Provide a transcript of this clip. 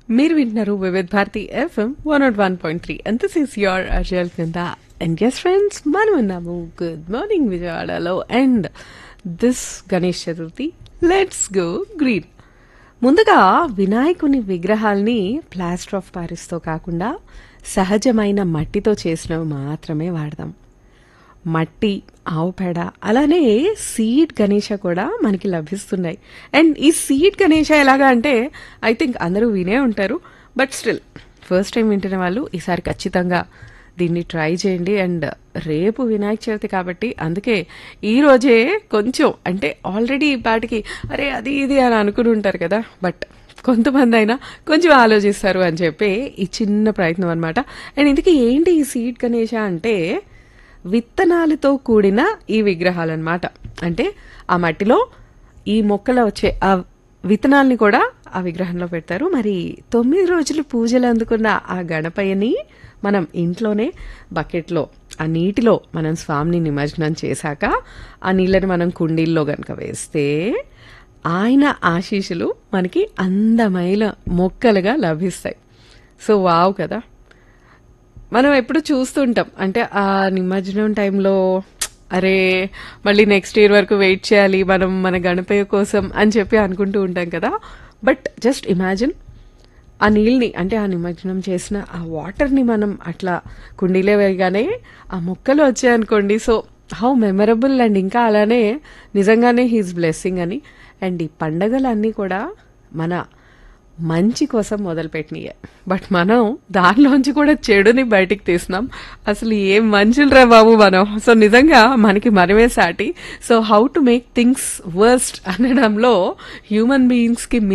మీరు వింటున్నారు Vividh Bharati FM one nought one point three and this is your అజల్ కింద అండ్ ఎస్ ఫ్రెండ్స్ మనం ఉన్నాము గుడ్ మార్నింగ్ విజయవాడలో and this Ganesh Chaturthi let's go green ముందుగా వినాయకుని విగ్రహాల్ని ప్లాస్టర్ ఆఫ్ ప్యారిస్తో కాకుండా సహజమైన మట్టితో చేసినవి మాత్రమే వాడదాం మట్టి ఆవు పేడ అలానే సీడ్ గణేష కూడా మనకి లభిస్తున్నాయి అండ్ ఈ సీడ్ గణేష ఎలాగా అంటే ఐ థింక్ అందరూ వినే ఉంటారు బట్ స్టిల్ ఫస్ట్ టైం వింటున్న వాళ్ళు ఈసారి ఖచ్చితంగా దీన్ని ట్రై చేయండి అండ్ రేపు వినాయక చవితి కాబట్టి అందుకే ఈ రోజే కొంచెం అంటే ఆల్రెడీ పాటికి అరే అది ఇది అని అనుకుని ఉంటారు కదా బట్ కొంతమంది అయినా కొంచెం ఆలోచిస్తారు అని చెప్పి ఈ చిన్న ప్రయత్నం అనమాట అండ్ ఇందుకే ఏంటి ఈ సీడ్ గణేష అంటే విత్తనాలతో కూడిన ఈ విగ్రహాలు అనమాట అంటే ఆ మట్టిలో ఈ మొక్కలో వచ్చే ఆ విత్తనాల్ని కూడా ఆ విగ్రహంలో పెడతారు మరి తొమ్మిది రోజులు పూజలు అందుకున్న ఆ గణపయ్యని మనం ఇంట్లోనే బకెట్లో ఆ నీటిలో మనం స్వామిని నిమజ్జనం చేశాక ఆ నీళ్ళని మనం కుండీల్లో గనక వేస్తే ఆయన ఆశీస్సులు మనకి అందమైన మొక్కలుగా లభిస్తాయి సో వావ్ కదా మనం ఎప్పుడు చూస్తుంటాం అంటే ఆ నిమజ్జనం టైంలో అరే మళ్ళీ నెక్స్ట్ ఇయర్ వరకు వెయిట్ చేయాలి మనం మన గణపయ్య కోసం అని చెప్పి అనుకుంటూ ఉంటాం కదా బట్ జస్ట్ ఇమాజిన్ ఆ నీళ్ళని అంటే ఆ నిమజ్జనం చేసిన ఆ వాటర్ని మనం అట్లా కుండీలో వేయగానే ఆ మొక్కలు వచ్చాయనుకోండి సో హౌ మెమరబుల్ అండ్ ఇంకా అలానే నిజంగానే హీస్ బ్లెస్సింగ్ అని అండ్ ఈ పండగలన్నీ కూడా మన మంచి కోసం మొదలుపెట్టినాయే బట్ మనం దానిలోంచి కూడా చెడుని బయటికి తీసినాం అసలు ఏం మంచులరా బాబు మనం సో నిజంగా మనకి మనమే సాటి so how to make things worst అనడంలో హ్యూమన్ బీయింగ్స్కి